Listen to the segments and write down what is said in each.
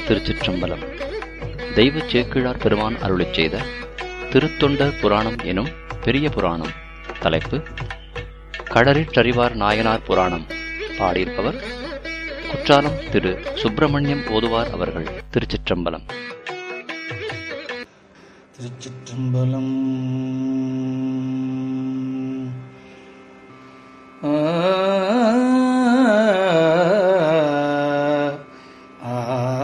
திருச்சிற்றம்பலம் தெய்வ சேக்கிழார் பெருமான் அருளிச் செய்த திருத்தொண்டர் புராணம் எனும் பெரிய புராணம் தலைப்பு கடரிற்றறிவார் நாயனார் புராணம் பாடியிருப்பவர் குற்றாலம் திரு சுப்பிரமணியம் ஓதுவார் அவர்கள் திருச்சிற்றம்பலம் திருச்சிற்றம்பலம் ஆ, ஆ,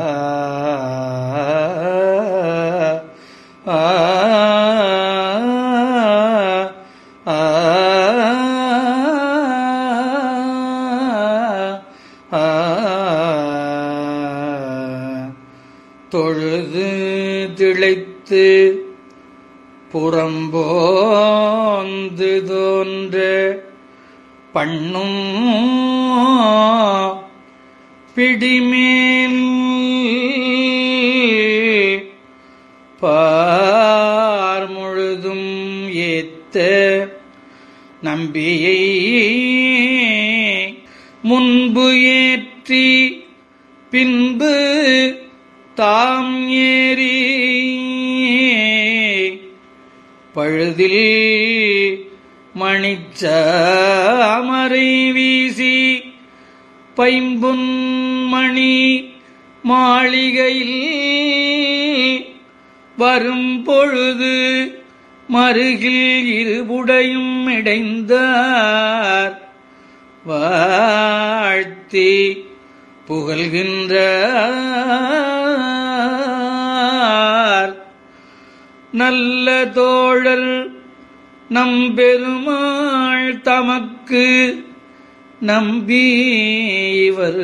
ஆ, ஆ, ஆ. தொழுது திளைத்து புறம்போந்து தோன்ற பண்ணும் பிடிமேல் பார் முழுதும் ஏத்த நம்பியை முன்பு ஏற்றி பின்பு தாம் ஏறி பழுதில் மணிச்சாமரை வீசி பைம்புன் மணி மாளிகையில் வரும் பொழுது மருகில் இருபுடையும் இடைந்தார் வாழ்த்தி புகழ்கின்றார் நல்ல தோழர் நம்பெருமாள் தமக்கு நம்பி இவர்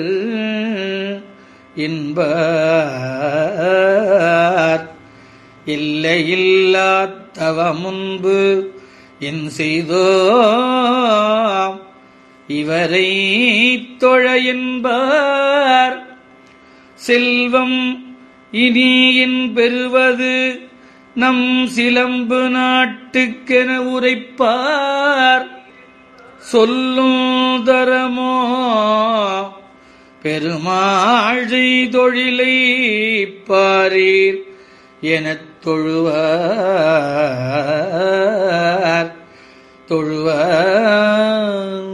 என்பார் இல்லையில்லா தவ முன்பு என் செய்தோம் இவரை தொழ என்பார் செல்வம் இனி என் பெறுவது நம் சிலம்பு நாட்டுக்கென உரைப்பார் சொல்லும் தரமோ பெருமாள் தொழிலை பாரீர் எனத் தொழுவார் தொழுவார்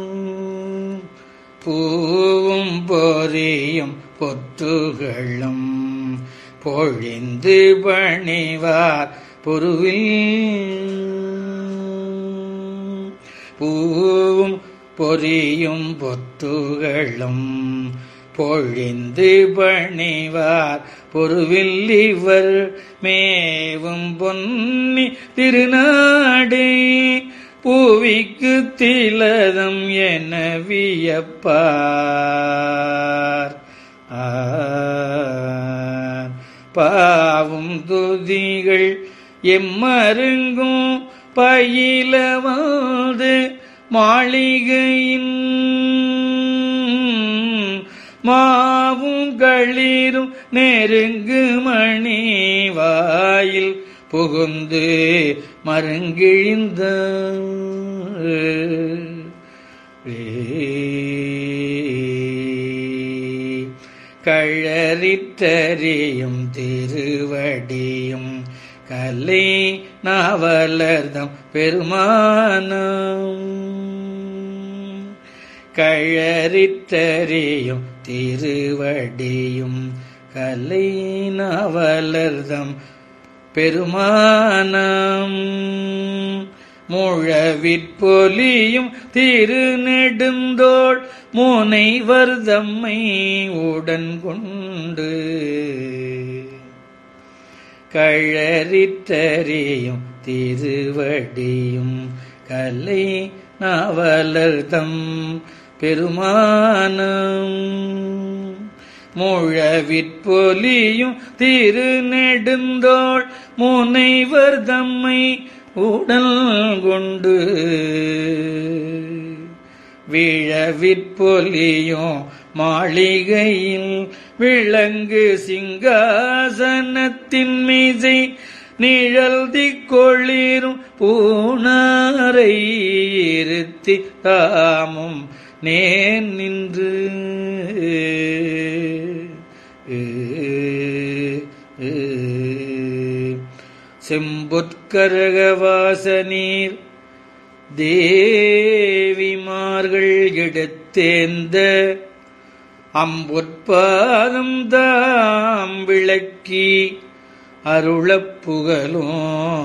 பூவும் பொரியும் பொத்துகளும் பொழிந்து பணிவார் பொருவில் பூவும் பொரியும் பொத்துகளும் பொழிந்து பணிவார் பொருவில் இவர் மேவும் பொன்னி திருநாடே பூவிக்கு திலதம் என வியப்பார் ஆர். பாவும் துதிகள் எம்மருங்கும் பயில வந்து மாளிகையின் மாவும் களிரும் நெருங்கு மணி வாயில் புகுந்து மருங்கிழிந்த கழறித்தறியும் திருவடியும் கலை நாவலர்தம் பெருமானம் கழறித்தறியும் திருவடியும் கலை நாவலர்தம் பெருமானம் முழவிற்பொலியும் திருநெடுந்தோள் முனைவர் தம்மை உடன் கொண்டு கழறித்தறியும் திருவடியும் கலை நாவலர்தம் பெருமானம் முழவிற்பொலியும் திருநெடுந்தோள் முனைவர் தம்மை உடல் கொண்டு விழவிற்பொலியும் மாளிகையில் விளங்கு சிங்காசனத்தின் மீசை நிழல்தி கொளிரும் பூனாரை இருத்தி தாமும் நேர் நின்று செம்பொற்கரகவாச நீர் தேவிமார்கள் எடுத்தேந்த அம்பொற்பாதம் தாம் விளக்கி அருளப் புகழும்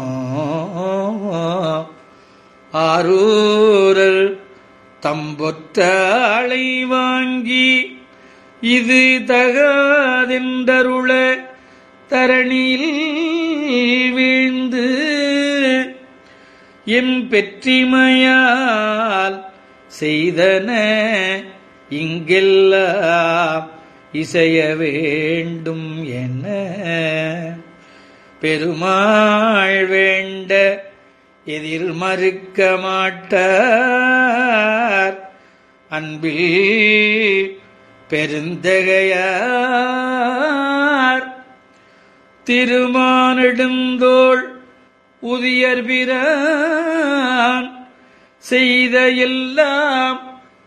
ஆரூரல் தம்பொற்றாளை வாங்கி இது தகாதென்றருள தரணியில் வீழ்ந்து எம் பெற்றிமையால் செய்தன இங்கெல்லாம் இசைய வேண்டும் என பெருமாள் வேண்ட எதிர் மறுக்க மாட்டார் அன்பில் பெருந்தகையார் திருமானெடுந்தோள் உதியர்பிரான் செய்த எல்லாம்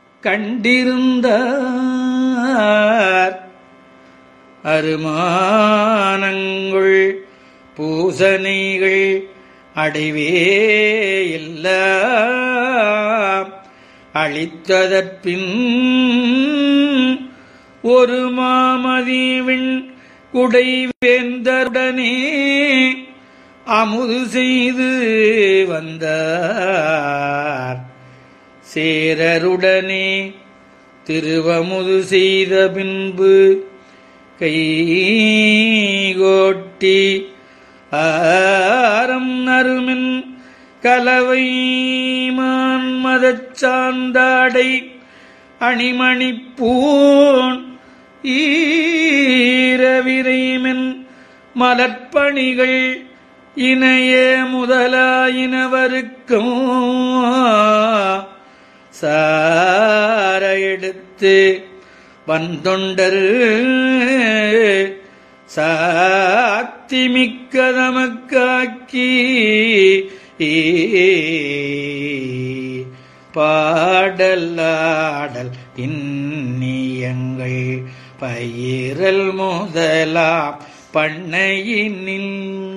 கண்டிருந்தார் அருமானங்கள் பூசனைகள் அடைவே எல்லாம் அளித்ததற்பின் ஒரு மாமதிவின் குடைவேந்தருடனே அமுது செய்து வந்தார் சேரருடனே திருவமுது செய்த பின்பு கைகோட்டி ஆரம் நறுமின் கலவை மான்மதச் சாந்தாடை அணிமணி பூன் ஈரவிரைமென் மலர்ப்பணிகள் இணைய முதலாயினவருக்கும் சார எடுத்து வந்தொண்டர் சாத்திமிக்க நமக்காக்கி பாடலாடல் இன்னியங்கள் பயிரல் முதலாம் பண்ணையினில்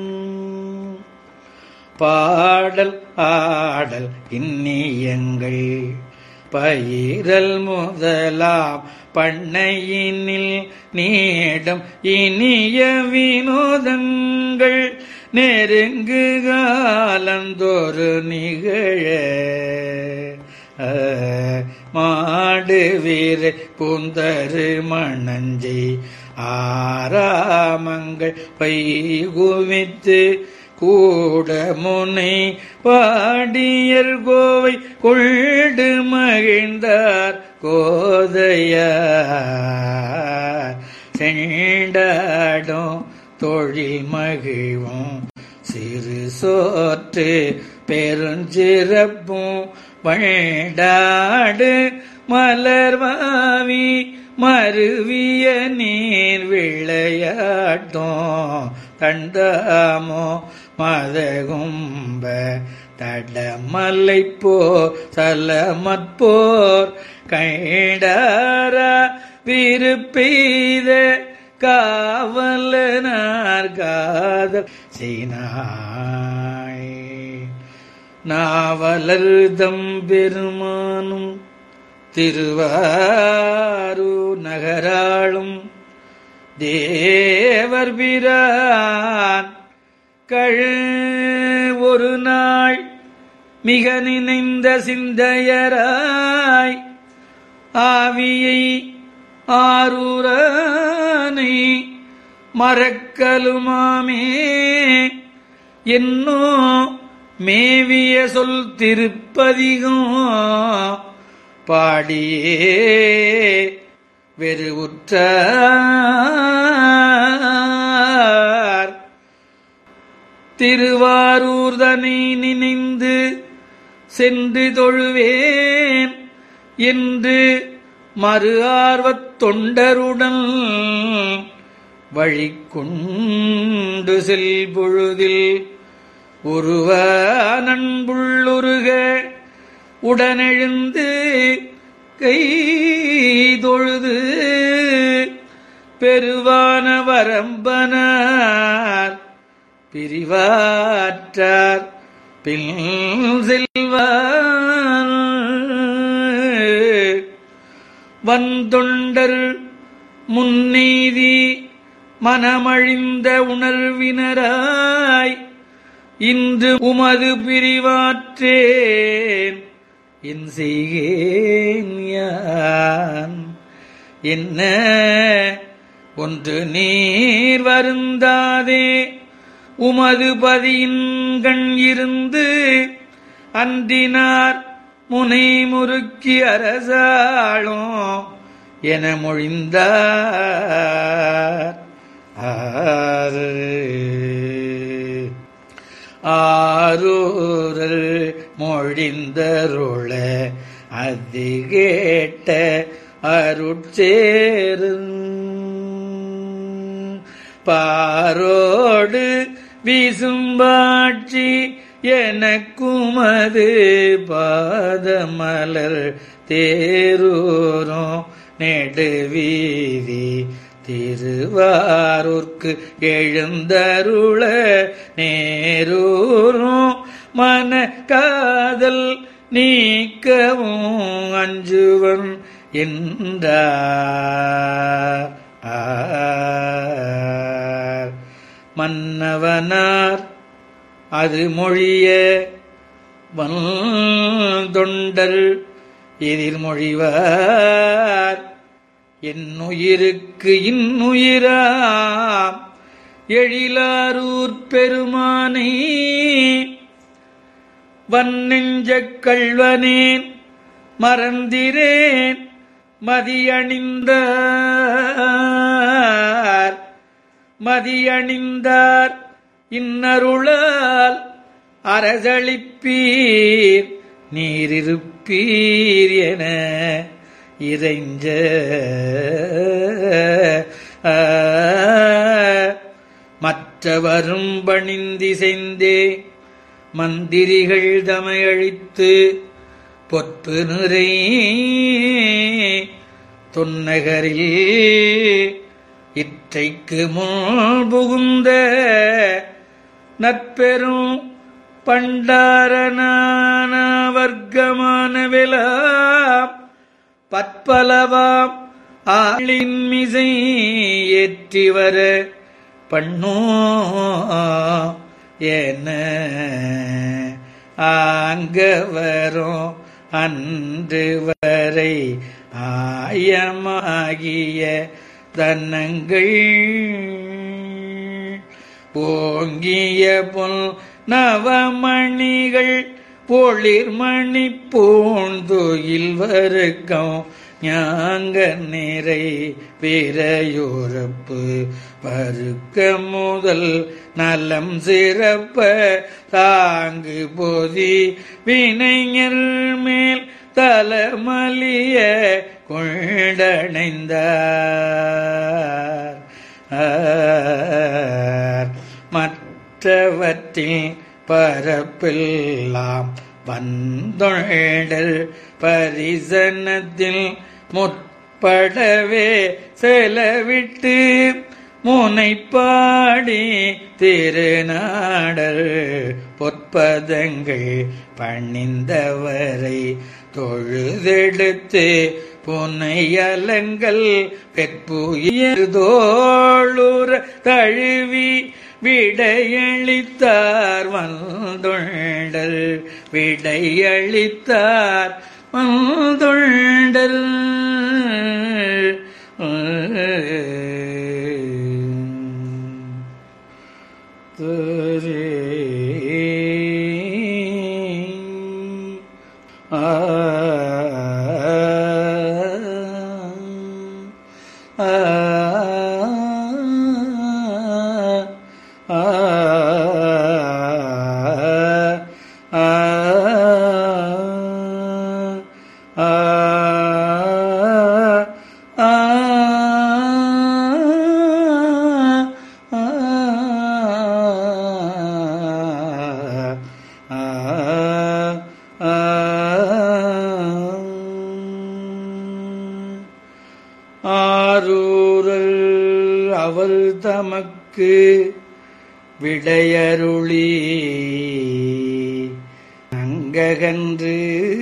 பாடல் ஆடல் இன்னியங்கள் பயிரல் முதலாம் பண்ணையினில் நீடம் இனிய வினோதங்கள் நெருங்கு காலந்தோறு நிகழ மாடு வீர பூந்தரு மணஞ்சி ஆராமங்கள் பைகுவித்து கூட முனை பாடியர் கோவை கொள்டு மகிழ்ந்தார் கோதையார் செண்டாடும் தொழில் மகிழ்வும் சிறு சோற்று பெருஞ்சிறப்பும் வண்டாடு மலர்வாவி மருவிய நீர் விளையாட்டும் தண்டாமோ மதகும்ப தடமலை போர் சலமற்போர் கைடாரா விருப்பெய்த காவலனார் காதல் செய்னாய் நாவலர்தம் பெருமானும் திருவாரூர் நகராளும் தேவர் பிரான் கழு ஒரு நாள் மிக நினைந்த சிந்தையராய் ஆவியை ஆரூரனை மறக்கலுமாமே என்னோ மேவிய சொல் திருப்பதிகம் பாடியே வெறுவுற்றார் திருவாரூர்தனை நினைந்து சென்று தொழுவேன் என்று மறு ஆர்வத் தொண்டருடன் வழி கொண்டு செல்பொழுதில் ஒருவ நண்புள்ளுருக உடனெழுந்து கை தொழுது பெருவான வரம்பனார் பிரிவாற்றார் பின் செல்வார் வந்தொண்டர் முன்னீதி மனமழிந்த உணர்வினராய் இன்று உமது பிரிவாற்றேன் என் செய்கேன் யான் என்ன ஒன்று நீர் வருந்தாதே உமது பதியின் கண் இருந்து அன்றினார் முனை முறுக்கி அரசாளும் என மொழிந்தார் ஆறு ஆரூரல் மொழிந்தருள அது கேட்ட அருட்சேரும் பாரோடு வீசும்பாட்சி எனக்குமது பாதமலர் தேரூரும் நெடுவீதி திருவாரூர்க்கு எழுந்தருள நேரூரும் மன காதல் நீக்கவும் அஞ்சுவன் என்றார் ஆர். மன்னவனார் அது மொழிய தொண்டர் எதிர்மொழிவார் என்னுயிருக்கு இன்னுயிராம் எழிலாரூர் பெருமானே வன்னெஞ்சக் கள்வனேன் மறந்திரேன் மதியணிந்தார் மதியணிந்தார் இன்னருளால் அரசளிப்பீர் நீரிருப்பீர் என இறைஞ்ச ஆ, மற்றவரும் பணிந்திசைந்தே மந்திரிகள் தமையழித்து பொற்பு நிறை தொன்னகரில் இற்றைக்கு முன் புகுந்த நற்பெரும் பண்டாரனான வர்க்கமானவெலாம் பற்பலவாம் ஆளின் மிசை ஏற்றி வர பண்ணோ என்ன ஆங்கவரும் அன்று வரை ஆயமாகிய தன்னங்கள் ஓங்கிய பொன் நவமணிகள் பொளிர்மணி பூந்துயில் வருக்கம் ஞாங்க நிறை பிறையுறப்பு பருக்க முதல் நலம் சிறப்ப தாங்கு பொதி வினைஞர் மேல் தலமலிய கொண்டடைந்தார் ஆர். மற்றவற்றில் பரப்பெல்லாம் வந்தொழல் பரிசனத்தில் முற்படவே செலவிட்டு முனைப்பாடி திருநாடல் பொற்பதங்கள் பணிந்தவரை தொழுதெடுத்து புனையலங்கள் பெற்புயர்தோளுற தழுவி விடையளித்தார் வந்தொண்டல் விடையளித்தார் வந்தொண்டல் ஆரூரல் தமக்கு விடையருளி அங்ககன்று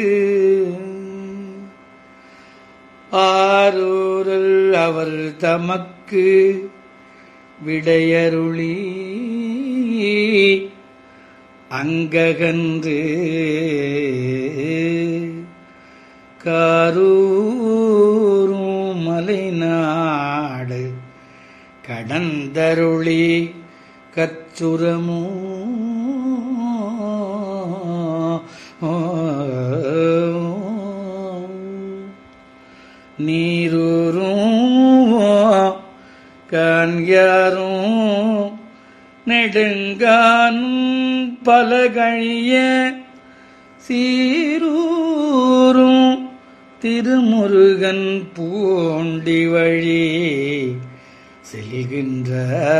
ஆரூரல் அவர் தமக்கு விடையருளி அங்ககன்று காரூரும் மலைநாடு கடந்தருளி கச்சுரமோ நீரூரும் காண்யாரும் நெடுங்கானும் பல கழிய சீரூரும் திருமுருகன் பூண்டி வழி செல்கின்ற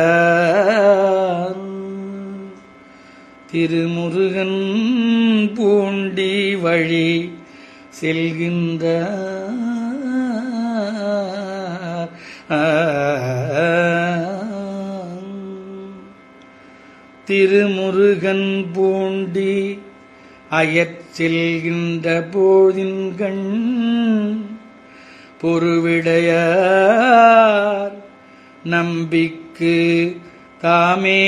திருமுருகன் பூண்டி வழி செல்கின்ற திருமுருகன் பூண்டி அயற் செல்கின்ற போதின்கண் பொறுவிடையார் நம்பிக்கு தாமே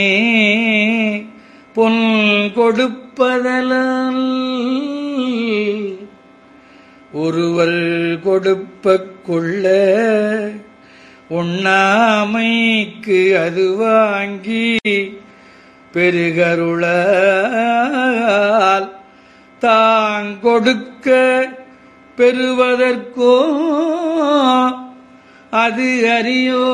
பொன் கொடுப்பதலால் ஒருவர் கொடுப்ப கொள்ள உண்ணாமைக்கு அது வாங்கி பெருகருளால் தாங்கொடுக்க பெறுவதற்கோ அது அறியோ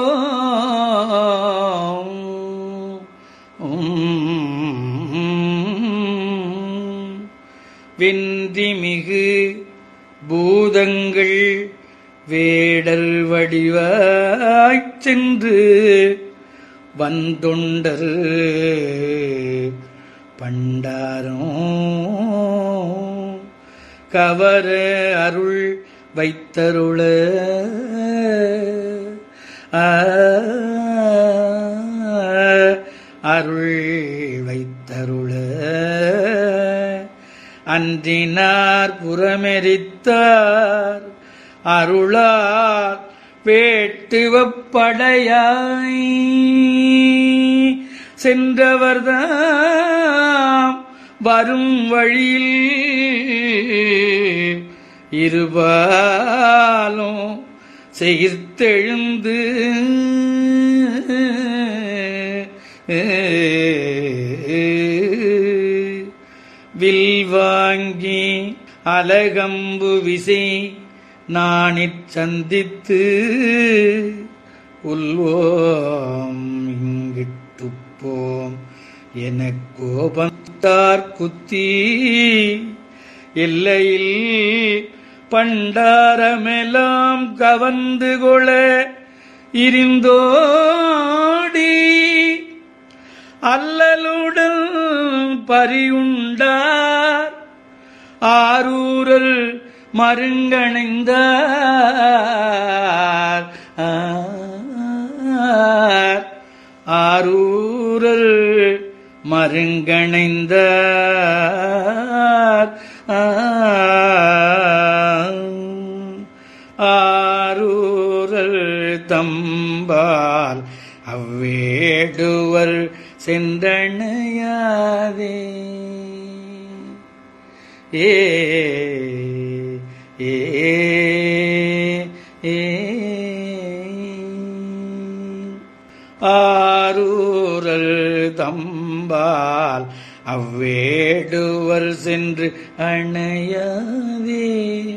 வெந்திமிகு பூதங்கள் வேடல் வடிவாய்ச் சென்று வந்தொண்டர் பண்டாரம் கவர அருள் வைத்தருள ஆ, அருள் வைத்தருள அன்றினார் புறமெரித்தார் அருளார் வேட்டுவப்படையாய் சென்றவர்தாம் வரும் வழியில் இருபாலும் செயிர்த்தெழுந்து வில் வாங்கி அலகம்பு விசை நாணிற் சந்தித்து உள்வோம் இங்கிட்டுப்போம் என கோபத்தார் குத்தி எல்லையில் பண்டாரமெல்லாம் கவர்ந்து கொள இருந்தோடி அல்லலுடன் பரியுண்டார் ஆரூரல் மருங்கணைந்தார் ஆர் ஆரூரல் மருங்கணைந்தார் ஆரூரல் தம்பால் அவ்வேடுவர் சென்றணையாதே ஏ ஏ ஏ ஆரூரல் தம்பால் அவ்வேடுவர் சென்று அணையாதே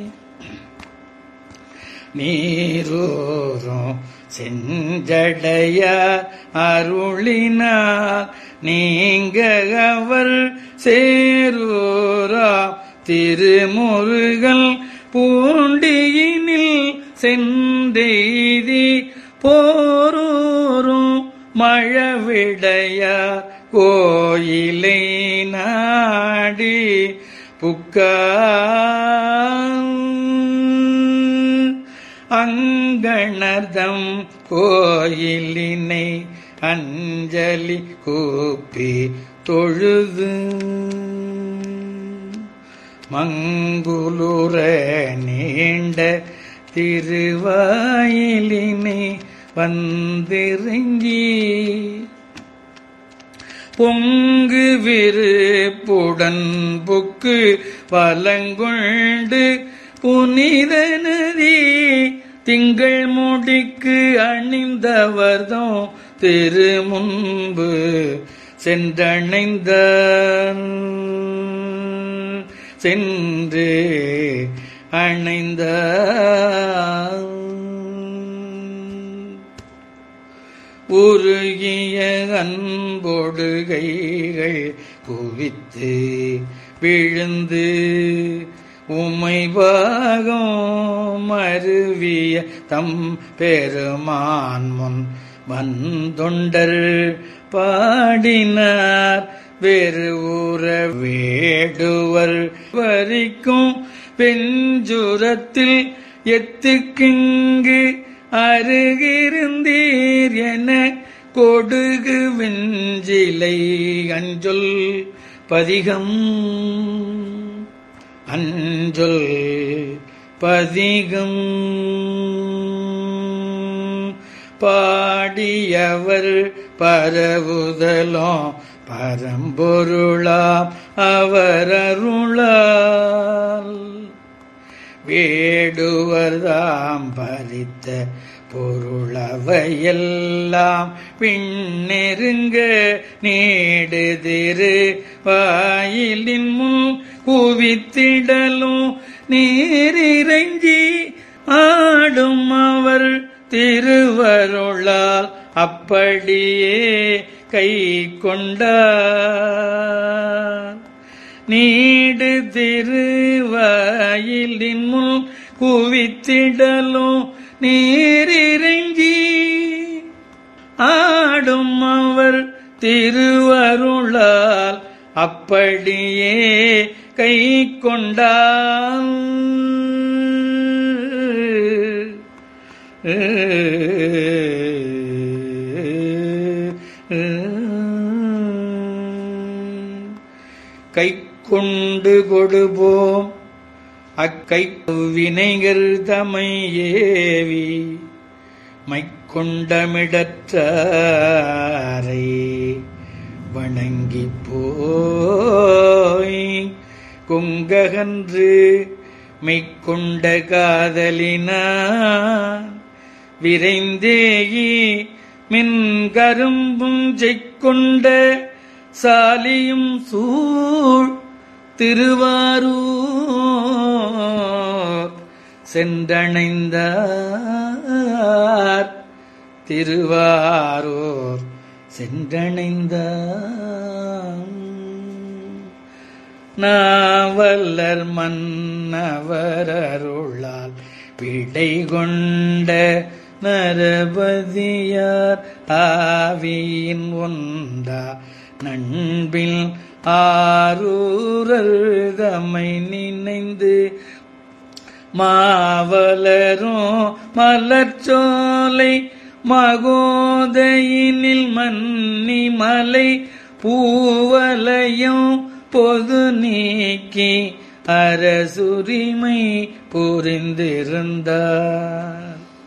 நீரூரும் செஞ்சடைய அருளினார் நீங்க அவர் சேரூரா திருமுருகல் பூண்டியினில் செந்தெய்தி போரூரும் மழவிடையார் கோயிலை நாடி புக்கார் அங்கணர்தம் கோயிலினை அஞ்சலி கூப்பி தொழுது மங்குலுற நீண்ட திருவாயிலினை வந்திறங்கி பொங்கு விருப்புடன் புக்கு வலங்கொண்டு புனித நதி திங்கள் முடிக்கு அணிந்தவர்தம் திருமுன்பு சென்றணைந்த சென்று அணைந்த உருகிய அன்பொடுகைகள் குவித்து விழுந்து உமைபாகம் மருவிய தம் பெருமான் முன் வந்தொண்டர் பாடினார் வெறு ஊற வேடுவர் வரிக்கும் பெஞ்சுரத்தில் எத்துக்கிங்கு அருகிருந்தீர் என கொடுகு வெஞ்சிலை அஞ்சொல் பதிகம் அஞ்சொல் பதிகம் பாடியவர் பரவுதலும் பரம்பொருளாம் அவர் அருளால் வேடுவர்தாம் பறித்த பொருளவையெல்லாம் பின்னெருங்க நீடு திரு வாயிலின் முன் குவித்திடலும் நீரிறைஞ்சி ஆடும் அவர் திருவருளால் அப்படியே கை கொண்டார் நீடு திருவாயிலின் முன் குவித்திடலும் நீரிறைஞ்சி ஆடும் அவர் திருவருளால் அப்படியே கை கொண்டான் கை கொண்டு கொடுபோம் அக்கை வினைகர் தமை ஏவி மைக்கொண்டமிடற்றாரை வணங்கி போய் குங்ககன்று மெய்க்கொண்ட காதலினான் விரைந்தேயி மின் கரும்பும் செய்கொண்ட சாலியும் சூழ் திருவாரூர் சென்றணைந்தார் திருவாரூர் சென்றணைந்தார் நாவல்லர் மன்னவர் அருளால் பிடை கொண்ட நரபதியார் ஆவியின் ஒன்றா நண்பில் ஆரூரர் தம்மை நினைந்து மாவலரும் மலர்ச்சோலை மகோதையினில் மன்னி மலை பூவலையும் பொது நீக்கி அரசுரிமை புரிந்திருந்தார்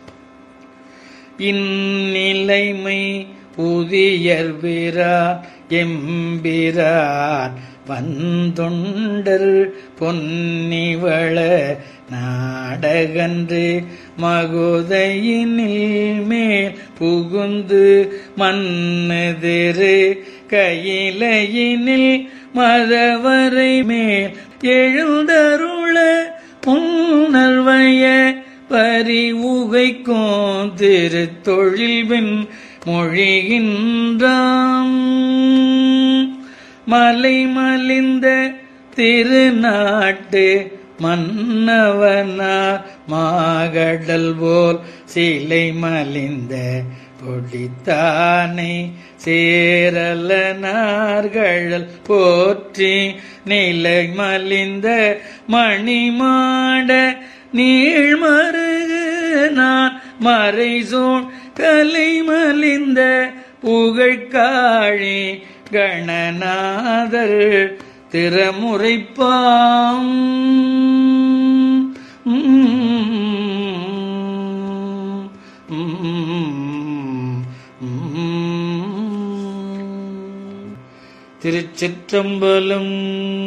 இந்நிலைமை புதியர்பிரா எம்பிரான் வந்தொண்டர் பொன்னிவள நாடகன்று மகுதையினில் மேல் புகுந்து மன்னதிரு கையிலையினில் மதவரை மேல் எழுந்தருள உணர்வைய பரிவுகைக்கும் திருத்தொழில்வின் மொழிகின்றாம் மலை மலிந்த திருநாட்டு மன்னவனார் மாகடல் போல் சிலை மலிந்த பொடித்தானை சேரலனார்கழல் போற்றி நிலை மலிந்த மணிமாட நீழ்மருகு நான் மறைசோன் கலை மலிந்த உகழ்காழி கணநாதர் திறமுறைப்பாம் திருச்சிற்றம்பலம்